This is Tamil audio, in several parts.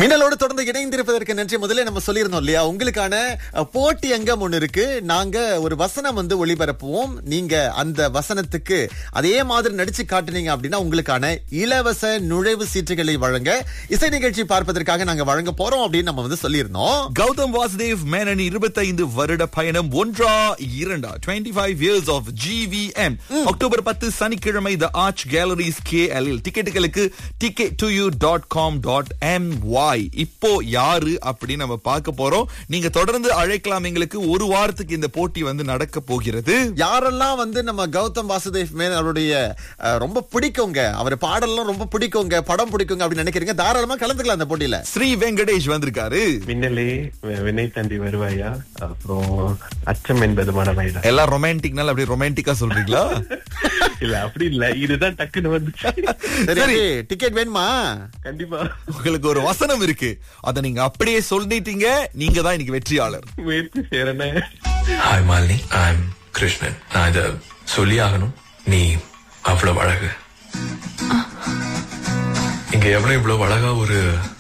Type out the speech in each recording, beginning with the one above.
மின்னலோடு தொடர்ந்து இணைந்திருப்பதற்கு நன்றி முதல்ல நம்ம சொல்லியிருந்தோம் இல்லையா உங்களுக்கான அஹ், போட்டி அங்கம் ஒண்ணு இருக்கு நாங்க ஒரு வசனம் வந்து ஒளிபரப்புவோம் நீங்க அந்த வசனத்துக்கு அதே மாதிரி நடிச்சு காட்டுனீங்க அப்படின்னா உங்களுக்கான இலவச நுழைவு சீட்டுகளை வழங்க இசை நிகழ்ச்சி பார்ப்பதற்காக நாங்க வழங்க போறோம் அப்படின்னு நம்ம வந்து சொல்லியிருந்தோம் கௌதம் வாசுதேவ் மேனன் இருபத்தைந்து வருட பயணம் ஒன்றா இரண்டா twenty five years of GVM October பத்து சனிக்கிழமை the arch galleries K L டிக்கெட்டுகளுக்கு ticket to you dot com dot M Y இப்போ யாரு அப்படின்னு நம்ம பார்க்க போறோம் நீங்க தொடர்ந்து அழைக்கலாம் எங்களுக்கு ஒரு வாரத்துக்கு இந்த போட்டி வந்து நடக்க போகிறது யாரெல்லாம் வந்து நம்ம கௌதம் வாசுதேவ் மேன் அவருடைய அஹ், ரொம்ப பிடிக்குங்க அவர் பாடல்லாம் ரொம்ப பிடிக்குங்க படம் பிடிக்குங்க அப்படின்னு நினைக்கிறீங்க தாராளமா கலந்துக்கலாம் அந்த போட்டியில ஸ்ரீ வெங்கடேஷ் வந்திருக்காரு மின்னலே வி- வினை தந்தி வருவாயா அப்புறம் அச்சம் என்பது மனமைடா எல்லாம் ரொமான்டிக்னால அப்படியே ரொமான்டிக்கா சொல்றீங்களா இல்ல அப்படி இல்ல இதுதான் டக்குன்னு வந்துச்சு சரி டிக்கெட் வேணுமா கண்டிப்பா உங்களுக்கு ஒரு வசனம் இருக்கு அத நீங்க அப்படியே சொல்லிட்டீங்க நீங்க தான் இன்னைக்கு வெற்றியாளர் முயற்சி செய்யறேனே ஹாய் மாலினி ஐம் கிருஷ்ணன் நான் இத சொல்லி ஆகணும் நீ அவ்வளவு அழகு இங்க எவ்வளவு இவ்வளவு அழகா ஒரு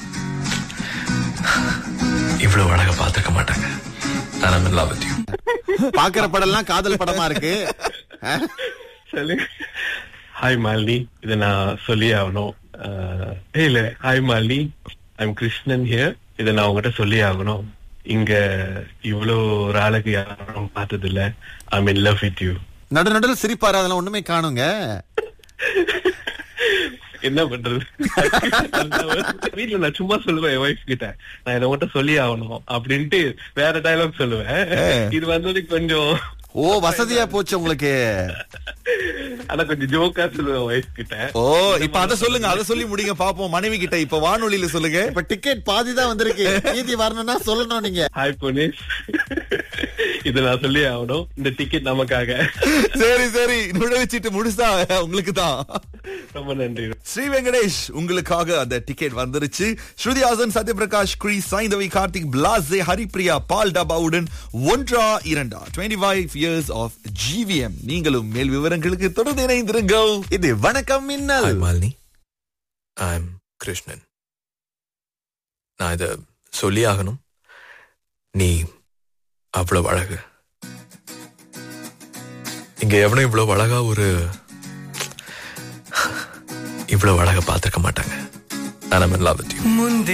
இவ்வளவு அழகா பார்த்திருக்க மாட்டாங்க நான் லவ் வித் யூ பாக்குற படம்லாம் காதல் படமா இருக்கு அஹ்? சொல்லு ஹாய் மாலினி இத நான் சொல்லி ஆகணும் அஹ், ஏய், இல்ல hi Malini I'm Krishnan here இத நான் உங்ககிட்ட சொல்லி ஆகணும் இங்க இவ்வளவு ஒரு அழகு யாரும் பார்த்தது இல்ல I'm in love with you நடு நடுவில் சிரிப்பாரு அதெல்லாம் ஒண்ணுமே காணுங்க என்ன பண்றது வீட்டுல நான் சும்மா சொல்லுவேன் என் ஒய்ஃப் கிட்ட நான் இதை மட்டும் சொல்லி ஆகணும் அப்படின்ட்டு வேற டயலாக் சொல்லுவேன் இது வந்தது கொஞ்சம் ஓ வசதியா போச்சு உங்களுக்கு ஆனா கொஞ்சம் ஜோக்கா சொல்லுவேன் ஒய்ஃப் கிட்ட ஓ இப்ப அத சொல்லுங்க அத சொல்லி முடிங்க பாப்போம் மனைவி கிட்ட இப்ப வானொலியில சொல்லுங்க இப்ப டிக்கெட் பாதி தான் வந்திருக்கு மீதி வரணும்னா சொல்லணும் நீங்க ஹாய் புனிஷ் இது நான் சொல்லி ஆகணும் இந்த டிக்கெட் நமக்காக சரி சரி நுழைவுச்சீட்டு முடிச்சா உங்களுக்கு தான் ரொம்ப நன்றி ஸ்ரீ வெங்கடேஷ் உங்களுக்காக அந்த டிக்கெட் வந்துருச்சு ஸ்ருதிஹாசன் சத்யபிரகாஷ் கிரி சைந்தவி கார்த்திக் பிளாஸே ஹரிப்ரியா பால் டபாவுடன் ஒன்றா இரண்டா twenty five years of GVM நீங்களும் மேல் விவரங்களுக்கு தொடர்ந்து இணைந்திருங்கள் இது வணக்கம் மின்னல் ஹாய் மாலினி ஐம் கிருஷ்ணன் நான் இத சொல்லி ஆகணும் நீ அவ்வளவு அழகு இங்க எவனும் இவ்வளவு அழகா ஒரு இவ்வளவு அழகா பார்த்திருக்க மாட்டாங்க நான் லவ் வித் யூ முந்தி